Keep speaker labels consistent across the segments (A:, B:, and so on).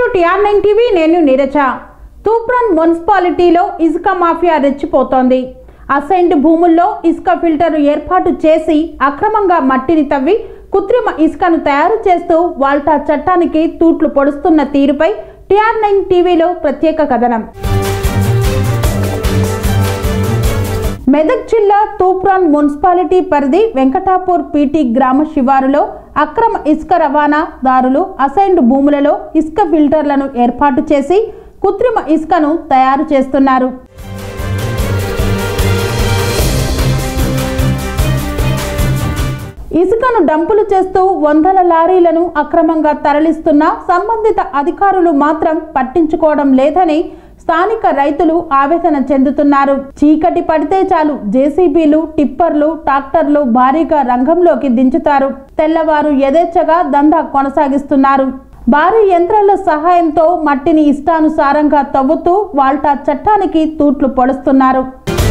A: TR nine TV నేను నీరజ తూప్రాన్ మున్సిపాలిటీలో ఇసుక మాఫియా రెచ్చిపోతోంది అసైన్డ్ భూముల్లో ఇసుక ఫిల్టర్ ఏర్పాటు చేసి అక్రమంగా మట్టిని తవ్వి కృత్రిమ ఇసుకను తయారు చేస్తూ వాల్టా చట్టానికి తూట్లు పొడుస్తున్న తీరుపై టిఆర్ నైన్ టీవీలో ప్రత్యేక కథనం మెదక్ జిల్లా తూప్రాన్ మున్సిపాలిటీ పరిధి వెంకటాపూర్ పీటీ గ్రామ శివారులో అక్రమ ఇసుక రవాణాదారులు అసైన్డ్ భూములలో ఇసుక ఫిల్టర్లను ఏర్పాటు చేసి కృత్రిమ ఇసుకను తయారు చేస్తున్నారు ఇసుకను డంపులు చేస్తూ వందల లారీలను అక్రమంగా తరలిస్తున్న సంబంధిత అధికారులు మాత్రం పట్టించుకోవడం లేదని స్థానిక రైతులు ఆవేదన చెందుతున్నారు చీకటి పడితే చాలు జేసీబీలు టిప్పర్లు ట్రాక్టర్లు భారీగా రంగంలోకి దించుతారు తెల్లవారు యథేచ్ఛగా దందా కొనసాగిస్తున్నారు భారీ యంత్రాల సహాయంతో మట్టిని ఇష్టానుసారంగా తవ్వుతూ వాల్టా చట్టానికి తూట్లు పొడుస్తున్నారు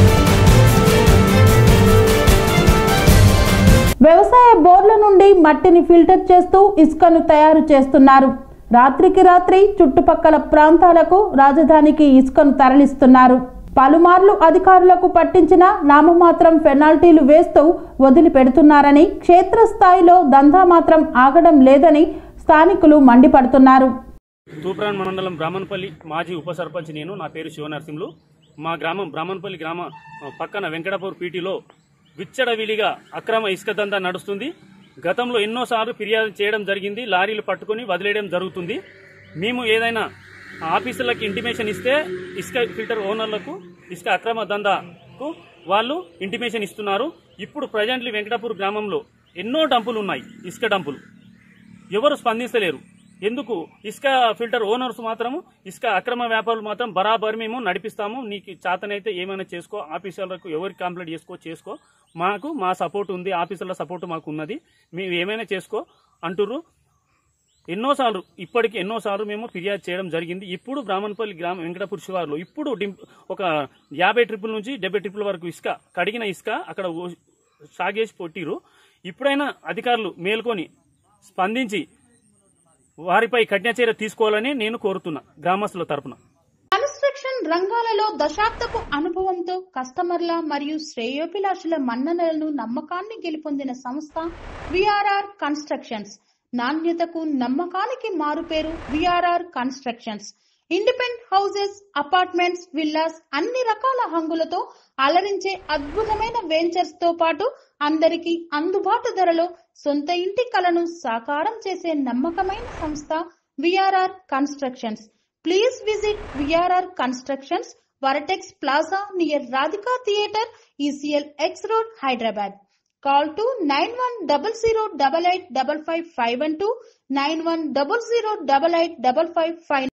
A: వ్యవసాయ బోర్ల నుండి మట్టిని ఫిల్టర్ చేస్తూ ఇసుకను తయారు చేస్తున్నారు రాత్రికి రాత్రి చుట్టుపక్కల ప్రాంతాలకు రాజధానికి ఇసుకను తరలిస్తున్నారు పలుమార్లు అధికారులకు పట్టించిన నామమాత్రం పెనాల్టీలు వేస్తూ వదిలిపెడుతున్నారని క్షేత్రస్థాయిలో దందా మాత్రం ఆగడం లేదని స్థానికులు మండిపడుతున్నారు
B: తూప్రాన్ మండలం బ్రాహ్మణపల్లి మాజీ ఉప సర్పంచ్ నేను నా పేరు శివనరసింహులు మా గ్రామం బ్రాహ్మణపల్లి గ్రామ ఆ, పక్కన వెంకటపూర్ పీటిలో విచ్చడవిడిగా అక్రమ ఇసుక దందా నడుస్తుంది గతంలో ఎన్నోసార్లు ఫిర్యాదు చేయడం జరిగింది లారీలు పట్టుకొని వదిలేయడం జరుగుతుంది మేము ఏదైనా ఆఫీసులకు ఇంటిమేషన్ ఇస్తే ఇసుక ఫిల్టర్ ఓనర్లకు ఇసుక అక్రమ దందాకు వాళ్ళు ఇంటిమేషన్ ఇస్తున్నారు ఇప్పుడు ప్రజెంట్లీ వెంకటపూర్ గ్రామంలో ఎన్నో డంపులు ఉన్నాయి ఇసుక డంపులు ఎవరు స్పందించలేరు ఎందుకు ఇసుక ఫిల్టర్ ఓనర్స్ మాత్రము ఇసుక అక్రమ వ్యాపారులు మాత్రం బరాబర్ మేము నడిపిస్తాము నీకు చేతనైతే ఏమైనా చేసుకో ఆఫీసర్లకు ఎవరికి కంప్లైంట్ చేసుకో చేసుకో మాకు మా సపోర్ట్ ఉంది ఆఫీసర్ల సపోర్ట్ మాకు ఉన్నది మేము ఏమైనా చేసుకో అంటుర్రు ఎన్నోసార్లు ఇప్పటికి ఎన్నోసార్లు మేము ఫిర్యాదు చేయడం జరిగింది ఇప్పుడు బ్రాహ్మణపల్లి గ్రామ వెంకటపూర్ శివారులో ఇప్పుడు డింప్ ఒక యాభై ట్రిపుల్ నుంచి డెబ్బై ట్రిపుల్ వరకు ఇసుక కడిగిన ఇసుక అక్కడ ఓ- సాగేసి పొట్టిరు ఇప్పుడైనా అధికారులు మేల్కొని స్పందించి వారిపై కఠిన చర్య తీసుకోవాలని నేను కోరుతున్నా గ్రామస్తుల తరపున
A: కన్స్ట్రక్షన్ రంగాలలో దశాబ్దపు అనుభవంతో కస్టమర్ల మరియు శ్రేయోభిలాషుల మన్ననలను నమ్మకాన్ని గెలుపొందిన సంస్థ విఆర్ఆర్ కన్స్ట్రక్షన్స్ నాణ్యతకు నమ్మకానికి మారుపేరు VRR constructions independent houses apartments villas అన్ని రకాల హంగులతో అలరించే అద్భుతమైన వెంచర్స్ తో పాటు అందరికీ అందుబాటు ధరలో సొంత ఇంటి కలను సాకారం చేసే నమ్మకమైన సంస్థ VRR constructions Please visit VRR Constructions, Varatex Plaza near Radhika Theatre, ECL X Road, Hyderabad. Call to 9100885551 91008855